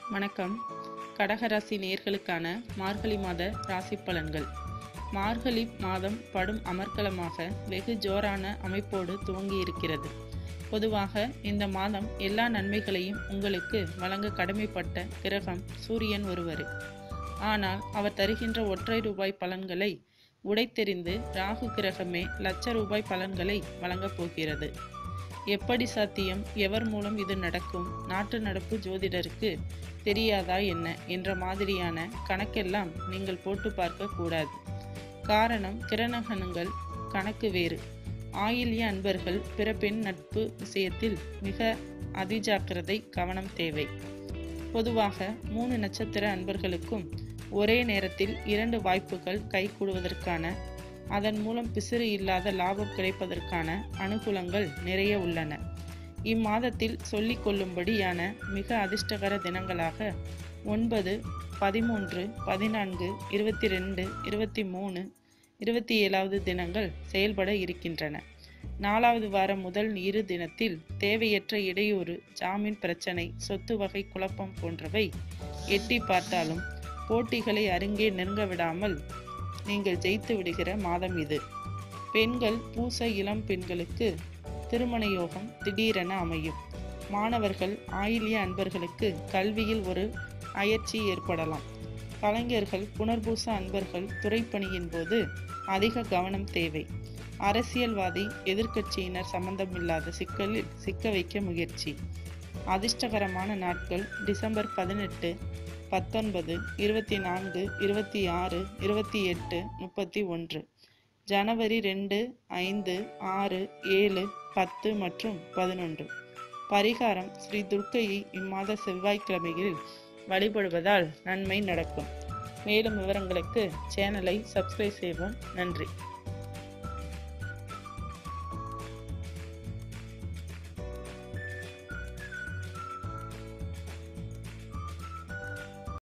வணக்கம் கடகராசி நேர்களுக்கான மார்கழி மாத ராசி பலன்கள் மார்கழி மாதம் படும் அமர்க்கலமாக வெகு ஜோரான அமைப்போடு துவங்கியிருக்கிறது பொதுவாக இந்த மாதம் எல்லா நன்மைகளையும் உங்களுக்கு வழங்க கடமைப்பட்ட கிரகம் சூரியன் ஒருவரே ஆனால் அவர் தருகின்ற ஒற்றை ரூபாய் பலன்களை உடைத்தெறிந்து ராகு கிரகமே லட்ச ரூபாய் பலன்களை வழங்கப் போகிறது எப்படி சாத்தியம் எவர் மூலம் இது நடக்கும் நாட்டு நடப்பு ஜோதிடருக்கு தெரியாதா என்ன என்ற மாதிரியான கணக்கெல்லாம் நீங்கள் போட்டு பார்க்க கூடாது காரணம் கிரணகணங்கள் கணக்கு வேறு ஆயில்ய அன்பர்கள் பிற பெண் நட்பு விஷயத்தில் மிக அதிஜாக்கிரதை கவனம் தேவை பொதுவாக மூணு நட்சத்திர அன்பர்களுக்கும் ஒரே நேரத்தில் இரண்டு வாய்ப்புகள் கைகூடுவதற்கான அதன் மூலம் பிசிறு இல்லாத லாபம் கிடைப்பதற்கான அனுகூலங்கள் நிறைய உள்ளன இம்மாதத்தில் சொல்லிக் கொள்ளும்படியான மிக அதிர்ஷ்டகர தினங்களாக ஒன்பது பதிமூன்று பதினான்கு இருபத்தி ரெண்டு இருபத்தி மூணு இருபத்தி ஏழாவது தினங்கள் செயல்பட இருக்கின்றன நாலாவது வார முதல் இரு தினத்தில் தேவையற்ற இடையூறு ஜாமீன் பிரச்சனை சொத்து வகை குழப்பம் போன்றவை எட்டி பார்த்தாலும் போட்டிகளை அருங்கே நெருங்க விடாமல் நீங்கள் ஜெயித்து விடுகிற மாதம் இது பெண்கள் பூச இளம் பெண்களுக்கு திருமண யோகம் திடீரென அமையும் மாணவர்கள் ஆயிலிய அன்பர்களுக்கு கல்வியில் ஒரு அயற்சி ஏற்படலாம் கலைஞர்கள் புனர்பூச அன்பர்கள் துறைப்பணியின் போது அதிக கவனம் தேவை அரசியல்வாதி எதிர்க்கட்சியினர் சம்பந்தமில்லாத சிக்கலில் சிக்க வைக்க முயற்சி அதிர்ஷ்டகரமான நாட்கள் டிசம்பர் பதினெட்டு பத்தொன்பது இருபத்தி நான்கு இருபத்தி ஆறு இருபத்தி எட்டு முப்பத்தி ஒன்று ஜனவரி ரெண்டு ஐந்து ஆறு ஏழு பத்து மற்றும் பதினொன்று பரிகாரம் ஸ்ரீ துர்க்கையை இம்மாத செவ்வாய்க்கிழமைகளில் வழிபடுவதால் நன்மை நடக்கும் மேலும் விவரங்களுக்கு சேனலை சப்ஸ்கிரைப் செய்வோம் நன்றி